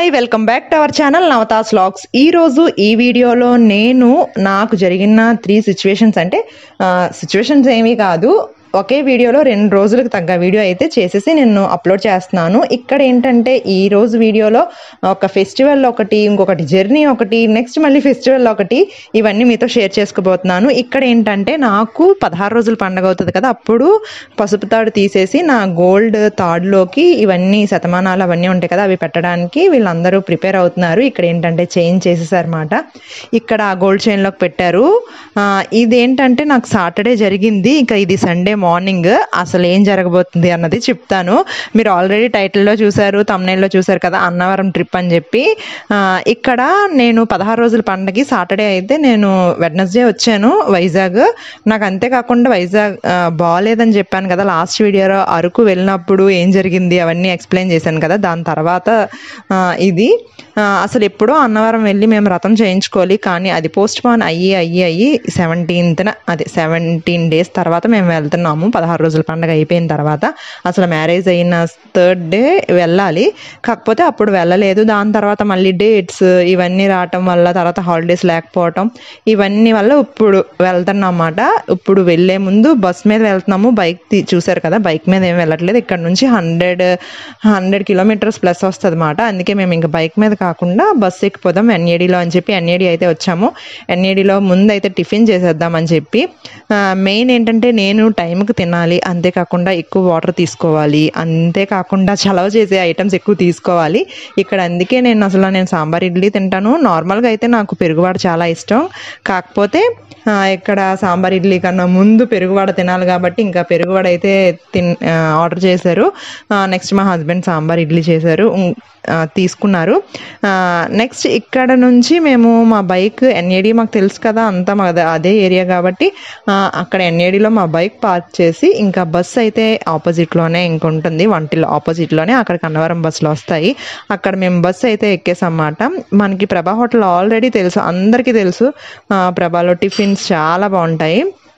hi welcome back to our channel Navatha's logs ఈ రోజు ఈ వీడియోలో నేను నాకు జరిగిన త్రీ సిచ్యువేషన్స్ అంటే సిచ్యువేషన్స్ ఏమీ కాదు ఒకే వీడియోలో రెండు రోజులకు తగ్గ వీడియో అయితే చేసేసి నేను అప్లోడ్ చేస్తున్నాను ఇక్కడ ఏంటంటే ఈ రోజు వీడియోలో ఒక ఫెస్టివల్ ఒకటి ఇంకొకటి జర్నీ ఒకటి నెక్స్ట్ మళ్ళీ ఫెస్టివల్ ఒకటి ఇవన్నీ మీతో షేర్ చేసుకోబోతున్నాను ఇక్కడ ఏంటంటే నాకు పదహారు రోజుల పండగ అవుతుంది కదా అప్పుడు పసుపు తాడు తీసేసి నా గోల్డ్ తాడులోకి ఇవన్నీ శతమానాలు అవన్నీ ఉంటాయి కదా అవి పెట్టడానికి వీళ్ళందరూ ప్రిపేర్ అవుతున్నారు ఇక్కడ ఏంటంటే చైన్ చేసేసారన్నమాట ఇక్కడ ఆ గోల్డ్ చైన్లోకి పెట్టారు ఆ, ఇదేంటంటే నాకు సాటర్డే జరిగింది ఇంకా ఇది సండే మార్నింగ్ అసలు ఏం జరగబోతుంది అన్నది చెప్తాను మీరు ఆల్రెడీ టైటిల్లో చూసారు తమ్నైల్లో చూసారు కదా అన్నవరం ట్రిప్ అని చెప్పి ఆ, ఇక్కడ నేను పదహారు రోజుల పండగకి సాటర్డే అయితే నేను వెడ్నెస్డే వచ్చాను వైజాగ్ నాకు అంతేకాకుండా వైజాగ్ ఆ, బాగాలేదని చెప్పాను కదా లాస్ట్ వీడియోలో అరకు వెళ్ళినప్పుడు ఏం జరిగింది అవన్నీ ఎక్స్ప్లెయిన్ చేశాను కదా దాని తర్వాత ఆ, ఇది ఆ, అసలు ఎప్పుడో అన్నవరం వెళ్ళి మేము రథం చేయించుకోవాలి కానీ అది పోస్ట్ పోన్ అయ్యి అయ్యి అయ్యి సెవెంటీన్త్న అదే సెవెంటీన్ డేస్ తర్వాత మేము వెళ్తున్నాము పదహారు రోజుల పండగ అయిపోయిన తర్వాత అసలు మ్యారేజ్ అయిన థర్డ్ డే వెళ్ళాలి కాకపోతే అప్పుడు వెళ్ళలేదు దాని తర్వాత మళ్ళీ డేట్స్ ఇవన్నీ రావటం వల్ల తర్వాత హాలిడేస్ లేకపోవటం ఇవన్నీ వల్ల ఇప్పుడు వెళ్తున్నాం అన్నమాట ఇప్పుడు వెళ్ళే ముందు బస్ మీద వెళ్తున్నాము బైక్ తీ- చూసారు కదా బైక్ మీద ఏం వెళ్ళట్లేదు ఇక్కడ నుంచి హండ్రెడ్ హండ్రెడ్ కిలోమీటర్స్ ప్లస్ వస్తుంది అనమాట అందుకే మేము ఇంకా బైక్ మీద కాకుండా బస్ ఎక్కిపోదాం ఎన్ఏడిలో అని చెప్పి ఎన్ఏడి అయితే వచ్చాము ఎన్ఏడిలో ముందు అయితే టిఫిన్ చేసేద్దామని చెప్పి మెయిన్ ఏంటంటే నేను టైంకి తినాలి అంతేకాకుండా ఎక్కువ వాటర్ తీసుకోవాలి అంతేకాకుండా చలవ చేసే ఐటమ్స్ ఎక్కువ తీసుకోవాలి ఇక్కడ అందుకే నేను అసలు నేను సాంబార్ ఇడ్లీ తింటాను నార్మల్గా అయితే నాకు పెరుగువాడ చాలా ఇష్టం కాకపోతే ఆ, ఇక్కడ సాంబార్ ఇడ్లీ కన్నా ముందు పెరుగువాడ తినాలి కాబట్టి ఇంకా పెరుగువాడ అయితే తిన్ ఆ, ఆర్డర్ చేశారు నెక్స్ట్ మా హస్బెండ్ సాంబార్ ఇడ్లీ చేశారు ఉం- ఆ, తీసుకున్నారు నెక్స్ట్ ఇక్కడ నుంచి మేము మా బైక్ ఎన్ఏడి మాకు తెలుసు కదా అంతా మా అదే ఏరియా కాబట్టి ఆ, అక్కడ ఎన్ఏడిలో మా బైక్ పార్క్ చేసి ఇంకా బస్ అయితే ఆపోజిట్లోనే ఇంక ఉంటుంది వంటిలో ఆపోజిట్లోనే అక్కడ కన్నవరం బస్సులు వస్తాయి అక్కడ మేము బస్ అయితే ఎక్కేసామాట మనకి ప్రభా హోటల్ ఆల్రెడీ తెలుసు అందరికీ తెలుసు ఆ, ప్రభాలో టిఫిన్స్ చాలా బాగుంటాయి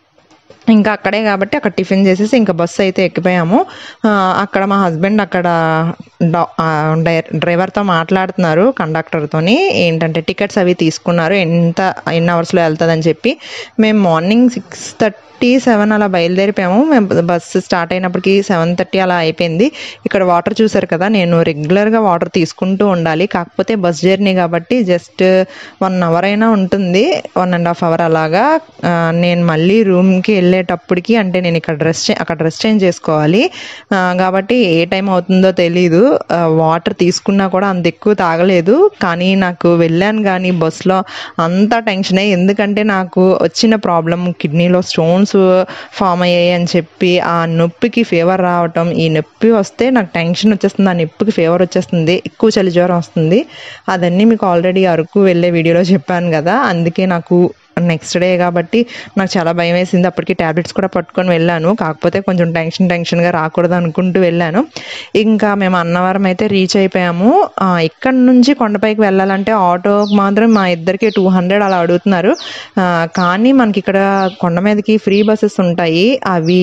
ఇంకా అక్కడే కాబట్టి అక్కడ టిఫిన్ చేసేసి ఇంకా బస్సు అయితే ఎక్కిపోయాము ఆ, అక్కడ మా హస్బెండ్ అక్కడ డా- ఆ, డై- డ్రైవర్తో మాట్లాడుతున్నారు కండక్టర్తోని ఏంటంటే టికెట్స్ అవి తీసుకున్నారు ఎంత ఎన్ని అవర్స్లో వెళ్తుందని చెప్పి మేము మార్నింగ్ సిక్స్ థర్టీ సెవెన్ అలా బయలుదేరిపోయాము మేము బస్సు స్టార్ట్ అయినప్పటికి సెవెన్ థర్టీ అలా అయిపోయింది ఇక్కడ వాటర్ చూసారు కదా నేను రెగ్యులర్గా వాటర్ తీసుకుంటూ ఉండాలి కాకపోతే బస్ జర్నీ కాబట్టి జస్ట్ వన్ అవర్ అయినా ఉంటుంది వన్ అండ్ హాఫ్ అవర్ అలాగా ఆ, నేను మళ్ళీ రూమ్కి వెళ్ళేటప్పటికి అంటే నేను ఇక్కడ డ్రెస్ చే- అక్కడ డ్రెస్ చేంజ్ చేసుకోవాలి ఆ, కాబట్టి ఏ టైం అవుతుందో తెలీదు వాటర్ తీసుకున్నా కూడా అంత ఎక్కువ తాగలేదు కానీ నాకు వెళ్ళాను కానీ బస్సులో అంతా టెన్షనే ఎందుకంటే నాకు వచ్చిన ప్రాబ్లం కిడ్నీలో స్టోన్స్ ఫామ్ అయ్యాయి అని చెప్పి ఆ నొప్పికి ఫీవర్ రావటం ఈ నొప్పి వస్తే నాకు టెన్షన్ వచ్చేస్తుంది ఆ నొప్పికి ఫీవర్ వచ్చేస్తుంది ఎక్కువ చలి జ్వరం వస్తుంది అదన్నీ మీకు ఆల్రెడీ అరకు వెళ్ళే వీడియోలో చెప్పాను కదా అందుకే నాకు నెక్స్ట్ డే కాబట్టి నాకు చాలా భయం వేసింది అప్పటికి ట్యాబ్లెట్స్ కూడా పట్టుకొని వెళ్ళాను కాకపోతే కొంచెం టెన్షన్ టెన్షన్గా రాకూడదు అనుకుంటూ వెళ్ళాను ఇంకా మేము అన్నవరం అయితే రీచ్ అయిపోయాము ఆ, ఇక్కడ నుంచి కొండపైకి వెళ్ళాలంటే ఆటో మాత్రం మా ఇద్దరికి టూ హండ్రెడ్ అలా అడుగుతున్నారు ఆ, కానీ మనకి ఇక్కడ కొండ మీదకి ఫ్రీ బస్సెస్ ఉంటాయి అవి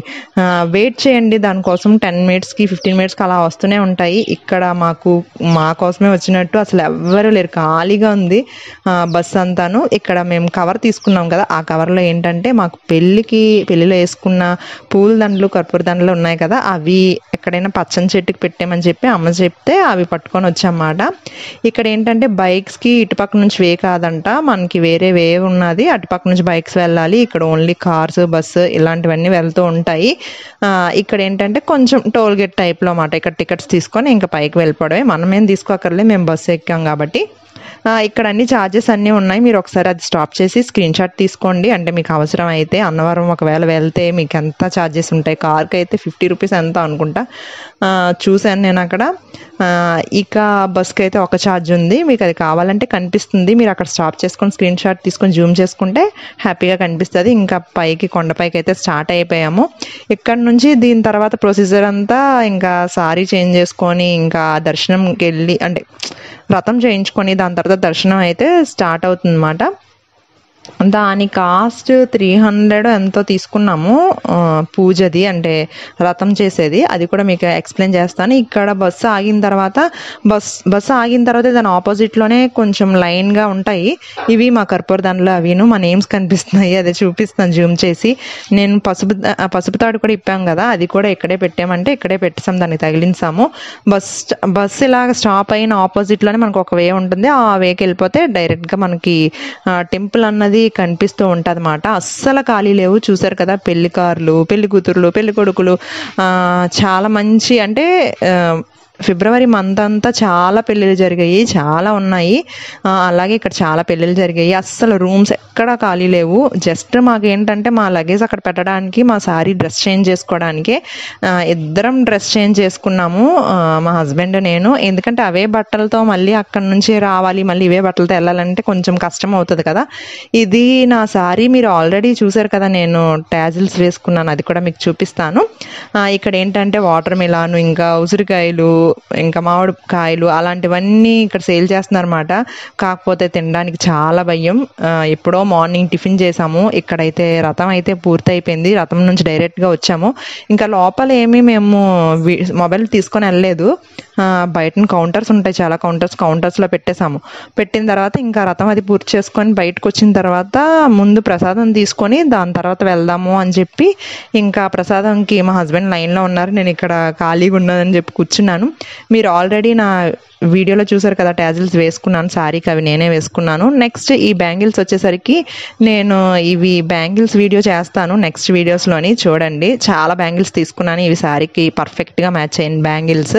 వెయిట్ చేయండి దానికోసం టెన్ మినిట్స్కి ఫిఫ్టీన్ మినిట్స్కి అలా వస్తూనే ఉంటాయి ఇక్కడ మాకు మా కోసమే వచ్చినట్టు అసలు ఎవ్వరు లేరు ఖాళీగా ఉంది ఆ, బస్ అంతాను ఇక్కడ మేము కవర్ తీసుకున్నాం కదా ఆ కవర్లో ఏంటంటే మాకు పెళ్ళికి పెళ్ళిలో వేసుకున్న పూల దండలు కర్పూర దండలు ఉన్నాయి కదా అవి ఎక్కడైనా పచ్చని చెట్టుకి పెట్టామని చెప్పి అమ్మ చెప్తే అవి పట్టుకొని వచ్చామాట ఇక్కడ ఏంటంటే బైక్స్కి ఇటుపక్క నుంచి వే కాదంట మనకి వేరే వే ఉన్నది అటుపక్క నుంచి బైక్స్ వెళ్ళాలి ఇక్కడ ఓన్లీ కార్స్ బస్సు ఇలాంటివన్నీ వెళ్తూ ఉంటాయి ఆ, ఇక్కడ ఏంటంటే కొంచెం టోల్ గేట్ టైప్లో అన్నమాట ఇక్కడ టికెట్స్ తీసుకొని ఇంకా పైకి వెళ్ళిపోవడమే మనం ఏం తీసుకోకర్లేదు మేము బస్సు ఎక్కాం కాబట్టి ఆ, ఇక్కడ అన్ని ఛార్జెస్ అన్నీ ఉన్నాయి మీరు ఒకసారి అది స్టాప్ చేసి స్క్రీన్ షాట్ తీసుకోండి అంటే మీకు అవసరం అయితే అన్నవరం ఒకవేళ వెళ్తే మీకు ఎంత ఛార్జెస్ ఉంటాయి కార్కి అయితే ఫిఫ్టీ రూపీస్ ఎంత అనుకుంటా ఆ, చూశాను నేను అక్కడ ఆ, ఇక బస్కి అయితే ఒక ఛార్జ్ ఉంది మీకు అది కావాలంటే కనిపిస్తుంది మీరు అక్కడ స్టాప్ చేసుకొని స్క్రీన్ షాట్ తీసుకొని జూమ్ చేసుకుంటే హ్యాపీగా కనిపిస్తుంది ఇంకా పైకి కొండపైకి అయితే స్టార్ట్ అయిపోయాము ఇక్కడ నుంచి దీని తర్వాత ప్రొసీజర్ అంతా ఇంకా సారీ చేంజ్ చేసుకొని ఇంకా దర్శనంకి వెళ్ళి అంటే వ్రతం చేయించుకొని దాని తర్వాత దర్శనం అయితే స్టార్ట్ అవుతుంది దాని కాస్ట్ త్రీ హండ్రెడ్ ఎంతో తీసుకున్నాము ఆ, పూజది అంటే రథం చేసేది అది కూడా మీకు ఎక్స్ప్లెయిన్ చేస్తాను ఇక్కడ బస్సు ఆగిన తర్వాత బస్ బస్సు ఆగిన తర్వాత దాని ఆపోజిట్లోనే కొంచెం లైన్గా ఉంటాయి ఇవి మా కర్పూర దానిలో అవిను మా నేమ్స్ కనిపిస్తున్నాయి అదే చూపిస్తాను జూమ్ చేసి నేను పసుపు ఆ పసుపు తాడు కూడా ఇప్పాం కదా అది కూడా ఇక్కడే పెట్టామంటే ఇక్కడే పెట్టేసాం దాన్ని తగిలించాము బస్ బస్ ఇలాగ స్టాప్ అయిన ఆపోజిట్లోనే మనకు ఒక వే ఉంటుంది ఆ వేకి వెళ్ళిపోతే డైరెక్ట్గా మనకి టెంపుల్ అన్నది కనిపిస్తూ ఉంటుంది అన్నమాట అస్సలు ఖాళీ లేవు చూసారు కదా పెళ్లి కార్లు పెళ్లి కూతుర్లు పెళ్లి కొడుకులు ఆ, చాలా మంచి అంటే ఆ, ఫిబ్రవరి మంత్ అంతా చాలా పెళ్ళిళ్ళు జరిగాయి చాలా ఉన్నాయి ఆ, అలాగే ఇక్కడ చాలా పెళ్ళిళ్ళు జరిగాయి అస్సలు రూమ్స్ ఎక్కడా ఖాళీ లేవు జస్ట్ మాకు ఏంటంటే మా లగేజ్ అక్కడ పెట్టడానికి మా సారీ డ్రెస్ చేంజ్ చేసుకోవడానికి ఆ, ఇద్దరం డ్రెస్ చేంజ్ చేసుకున్నాము ఆ, మా హస్బెండ్ నేను ఎందుకంటే అవే బట్టలతో మళ్ళీ అక్కడ నుంచి రావాలి మళ్ళీ ఇవే బట్టలతో వెళ్ళాలంటే కొంచెం కష్టం అవుతుంది కదా ఇది నా సారీ మీరు ఆల్రెడీ చూసారు కదా నేను ట్యాజిల్స్ వేసుకున్నాను అది కూడా మీకు చూపిస్తాను ఆ, ఇక్కడ ఏంటంటే వాటర్ మిలాన్ ఇంకా ఉసిరికాయలు ఇంకా మామిడి కాయలు అలాంటివన్నీ ఇక్కడ సేల్ చేస్తున్నారన్నమాట కాకపోతే తినడానికి చాలా భయం ఆ, ఎప్పుడో మార్నింగ్ టిఫిన్ చేసాము ఇక్కడైతే రథం అయితే పూర్తి అయిపోయింది రథం నుంచి డైరెక్ట్గా వచ్చాము ఇంకా లోపల ఏమీ మేము వి- మొబైల్ తీసుకొని వెళ్ళలేదు ఆ, బయట కౌంటర్స్ ఉంటాయి చాలా కౌంటర్స్ కౌంటర్స్లో పెట్టేశాము పెట్టిన తర్వాత ఇంకా రథం అది పూర్తి చేసుకొని బయటకు వచ్చిన తర్వాత ముందు ప్రసాదం తీసుకొని దాని తర్వాత వెళ్దాము అని చెప్పి ఇంకా ప్రసాదంకి మా హస్బెండ్ లైన్లో ఉన్నారు నేను ఇక్కడ ఖాళీగా ఉన్నానని చెప్పి కూర్చున్నాను మీరు ఆల్రెడీ నా వీడియోలో చూసారు కదా ట్యాజిల్స్ వేసుకున్నాను శారీకి అవి నేనే వేసుకున్నాను నెక్స్ట్ ఈ బ్యాంగిల్స్ వచ్చేసరికి నేను ఇవి బ్యాంగిల్స్ వీడియో చేస్తాను నెక్స్ట్ వీడియోస్లోని చూడండి చాలా బ్యాంగిల్స్ తీసుకున్నాను ఇవి శారీకి పర్ఫెక్ట్గా మ్యాచ్ అయిన బ్యాంగిల్స్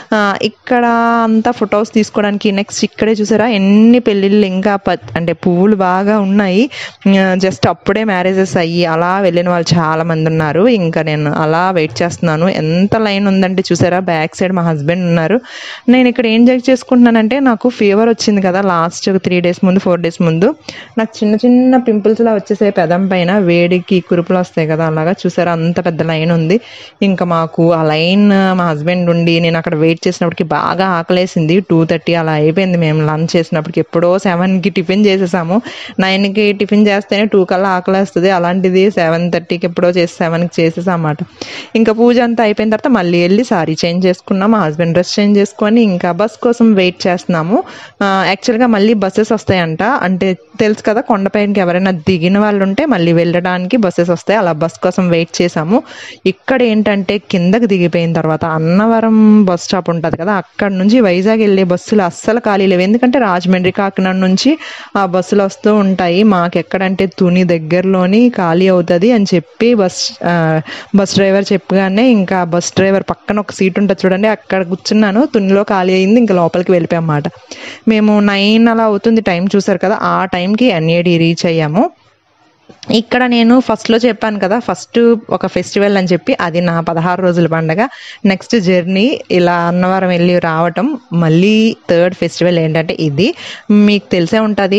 ఇక్కడ అంతా ఫొటోస్ తీసుకోవడానికి నెక్స్ట్ ఇక్కడే చూసారా ఎన్ని పెళ్ళిళ్ళు ఇంకా ప అంటే పువ్వులు బాగా ఉన్నాయి జస్ట్ అప్పుడే మ్యారేజెస్ అయ్యి అలా వెళ్ళిన వాళ్ళు చాలా మంది ఉన్నారు ఇంకా నేను అలా వెయిట్ చేస్తున్నాను ఎంత లైన్ ఉందంటే చూసారా బ్యాక్ సైడ్ మా హస్బెండ్ ఉన్నారు నేను ఇక్కడ ఏం చెక్ చేసుకుంటున్నానంటే నాకు ఫీవర్ వచ్చింది కదా లాస్ట్ త్రీ డేస్ ముందు ఫోర్ డేస్ ముందు నాకు చిన్న చిన్న పింపుల్స్ లా వచ్చేసాయి పెదం పైన వేడికి కురుపులు వస్తాయి కదా అలాగా చూసారా అంత పెద్ద లైన్ ఉంది ఇంకా మాకు ఆ లైన్ మా హస్బెండ్ ఉండి నేను అక్కడ వెయిట్ చేసినప్పటికి బాగా ఆకలేసింది టూ థర్టీ అలా అయిపోయింది మేము లంచ్ చేసినప్పటికి ఎప్పుడో సెవెన్కి టిఫిన్ చేసేసాము నైన్కి టిఫిన్ చేస్తేనే టూ కల్లా ఆకలేస్తుంది అలాంటిది సెవెన్ థర్టీకి ఎప్పుడో చేసి సెవెన్కి చేసేసాం అన్నమాట ఇంకా పూజ అంతా అయిపోయిన తర్వాత మళ్ళీ వెళ్ళి సారీ చేంజ్ చేసుకున్నాం మా హస్బెండ్ డ్రెస్ చేంజ్ చేసుకొని ఇంకా బస్ కోసం వెయిట్ చేస్తున్నాము ఆ, యాక్చువల్గా మళ్ళీ బస్సెస్ వస్తాయంట అంటే తెలుసు కదా కొండపైనకి ఎవరైనా దిగిన వాళ్ళు ఉంటే మళ్ళీ వెళ్ళడానికి బస్సెస్ వస్తాయి అలా బస్ కోసం వెయిట్ చేసాము ఇక్కడ ఏంటంటే కిందకి దిగిపోయిన తర్వాత అన్నవరం బస్ స్టాప్ ఉంటుంది కదా అక్కడ నుంచి వైజాగ్ వెళ్ళే బస్సులు అస్సలు ఖాళీ లేవు ఎందుకంటే రాజమండ్రి కాకినాడ నుంచి ఆ బస్సులు వస్తూ ఉంటాయి మాకు ఎక్కడంటే తుని దగ్గరలోని ఖాళీ అవుతుంది అని చెప్పి బస్ ఆ, బస్ డ్రైవర్ చెప్పగానే ఇంకా బస్ డ్రైవర్ పక్కన ఒక సీట్ ఉంటుంది చూడండి అక్కడ కూర్చున్నాను తునిలో ఖాళీ అయింది ఇంకా లోపలికి వెళ్ళిపోయాం అన్నమాట మేము నైన్ అలా అవుతుంది టైం చూసారు కదా ఆ టైంకి ఎన్ఏడి రీచ్ అయ్యాము ఇక్కడ నేను ఫస్ట్లో చెప్పాను కదా ఫస్ట్ ఒక ఫెస్టివల్ అని చెప్పి అది నా పదహారు రోజుల పండగ నెక్స్ట్ జర్నీ ఇలా అన్నవరం వెళ్ళి రావటం మళ్ళీ థర్డ్ ఫెస్టివల్ ఏంటంటే ఇది మీకు తెలిసే ఉంటుంది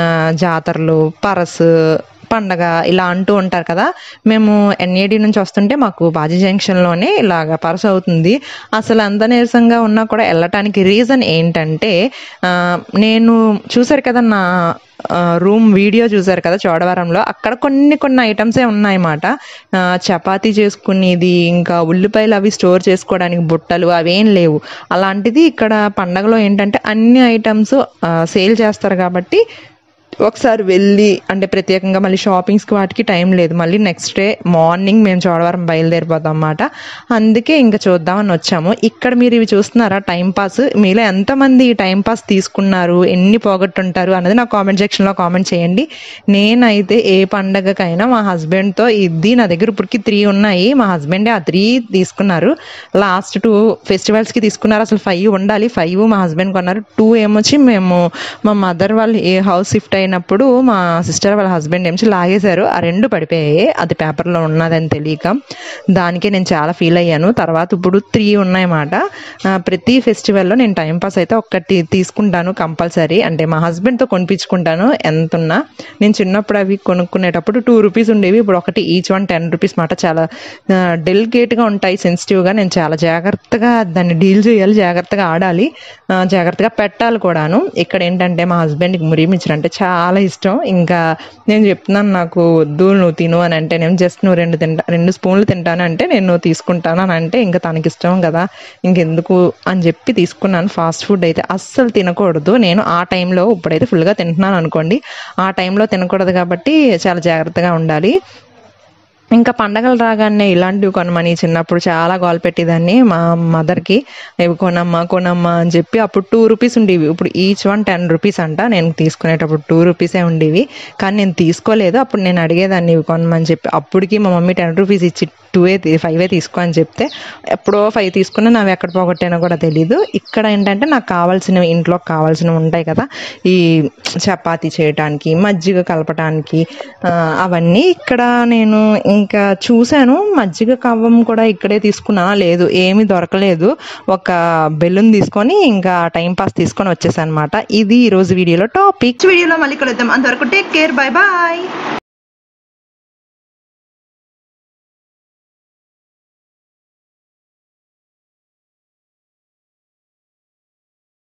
జాతరలు పరసు పండగ ఇలా అంటూ ఉంటారు కదా మేము ఎన్ఏడి నుంచి వస్తుంటే మాకు బాజీ జంక్షన్లోనే ఇలాగ పరస అవుతుంది అసలు అంత నీరసంగా ఉన్నా కూడా వెళ్ళటానికి రీజన్ ఏంటంటే ఆ, నేను చూసారు కదా నా రూమ్ వీడియో చూసారు కదా చోడవరంలో అక్కడ కొన్ని కొన్ని ఐటమ్సే ఉన్నాయన్నమాట ఆ, చపాతీ చేసుకునేది ఇంకా ఉల్లిపాయలు అవి స్టోర్ చేసుకోవడానికి బుట్టలు అవేం లేవు అలాంటిది ఇక్కడ పండగలో ఏంటంటే అన్ని ఐటమ్స్ సేల్ చేస్తారు కాబట్టి ఒకసారి వెళ్ళి అంటే ప్రత్యేకంగా మళ్ళీ షాపింగ్స్కి వాటికి టైం లేదు మళ్ళీ నెక్స్ట్ డే మార్నింగ్ మేము చోడవరం బయలుదేరిపోతాం అన్నమాట అందుకే ఇంకా చూద్దామని వచ్చాము ఇక్కడ మీరు ఇవి చూస్తున్నారా టైం పాస్ మీలో ఎంతమంది ఈ టైం పాస్ తీసుకున్నారు ఎన్ని పోగొట్టుంటారు అన్నది నా కామెంట్ సెక్షన్లో కామెంట్ చేయండి నేనైతే ఏ పండగకైనా మా హస్బెండ్తో ఇది నా దగ్గర ఇప్పటికి త్రీ ఉన్నాయి మా హస్బెండే ఆ త్రీ తీసుకున్నారు లాస్ట్ టూ ఫెస్టివల్స్కి తీసుకున్నారు అసలు ఫైవ్ ఉండాలి ఫైవ్ మా హస్బెండ్ కొన్నారు టూ ఏమొచ్చి మేము మా మదర్ వాళ్ళు ఏ హౌస్ షిఫ్ట్ అయినప్పుడు మా సిస్టర్ వాళ్ళ హస్బెండ్ ఏమొచ్చి లాగేశారు ఆ రెండు పడిపోయాయి అది పేపర్లో ఉన్నదని తెలియక దానికే నేను చాలా ఫీల్ అయ్యాను తర్వాత ఇప్పుడు త్రీ ఉన్నాయన్నమాట ఆ, ప్రతి ఫెస్టివల్లో నేను టైం పాస్ అయితే ఒక్కటి తీసుకుంటాను కంపల్సరీ అంటే మా హస్బెండ్తో కొనిపించుకుంటాను ఎంత ఉన్నా నేను చిన్నప్పుడు అవి కొనుక్కునేటప్పుడు టూ రూపీస్ ఉండేవి ఇప్పుడు ఒకటి ఈచ్ వన్ టెన్ రూపీస్ మాట చాలా డెలికేట్గా ఉంటాయి సెన్సిటివ్గా నేను చాలా జాగ్రత్తగా దాన్ని డీల్ చేయాలి జాగ్రత్తగా ఆడాలి ఆ, జాగ్రత్తగా పెట్టాలి కూడాను ఇక్కడ ఏంటంటే మా హస్బెండ్కి మురిమించారు అంటే చాలా చాలా ఇష్టం ఇంకా నేను చెప్తున్నాను నాకు వద్దు నువ్వు తిను అని అంటే నేను జస్ట్ నువ్వు రెండు తింటా రెండు స్పూన్లు తింటాను అంటే నేను నువ్వు తీసుకుంటాను అని అంటే ఇంకా తనకి ఇష్టం కదా ఇంకెందుకు అని చెప్పి తీసుకున్నాను ఫాస్ట్ ఫుడ్ అయితే అస్సలు తినకూడదు నేను ఆ టైంలో ఇప్పుడైతే ఫుల్గా తింటున్నాను అనుకోండి ఆ టైంలో తినకూడదు కాబట్టి చాలా జాగ్రత్తగా ఉండాలి ఇంకా పండగలు రాగానే ఇలాంటివి కొనమని చిన్నప్పుడు చాలా గోల్ పెట్టేదాన్ని మా మదర్కి ఇవి కొనమ్మా కొనమ్మా అని చెప్పి అప్పుడు టూ రూపీస్ ఉండేవి ఇప్పుడు ఈచ్ వన్ టెన్ రూపీస్ అంట నేను తీసుకునేటప్పుడు టూ రూపీసే ఉండేవి కానీ నేను తీసుకోలేదు అప్పుడు నేను అడిగేదాన్ని ఇవి కొనమని చెప్పి అప్పటికి మా మమ్మీ టెన్ రూపీస్ ఇచ్చి టూవే ఫైవే తీసుకో అని చెప్తే ఎప్పుడో ఫైవ్ తీసుకున్నా నావి ఎక్కడ పోగొట్టానో కూడా తెలీదు ఇక్కడ ఏంటంటే నాకు కావాల్సినవి ఇంట్లో కావాల్సినవి ఉంటాయి కదా ఈ చపాతీ చేయటానికి మజ్జిగ కలపటానికి ఆ, అవన్నీ ఇక్కడ నేను ఇంకా చూశాను మజ్జిగ కవ్వం కూడా ఇక్కడే తీసుకున్నా లేదు ఏమీ దొరకలేదు ఒక బెలూన్ తీసుకొని ఇంకా టైం పాస్ తీసుకొని వచ్చేసాను అనమాట ఇది ఈ రోజు వీడియోలో టాపిక్ వీడియోలో మళ్ళీ కలుద్దాం అంతవరకు టేక్ కేర్ బాయ్ బాయ్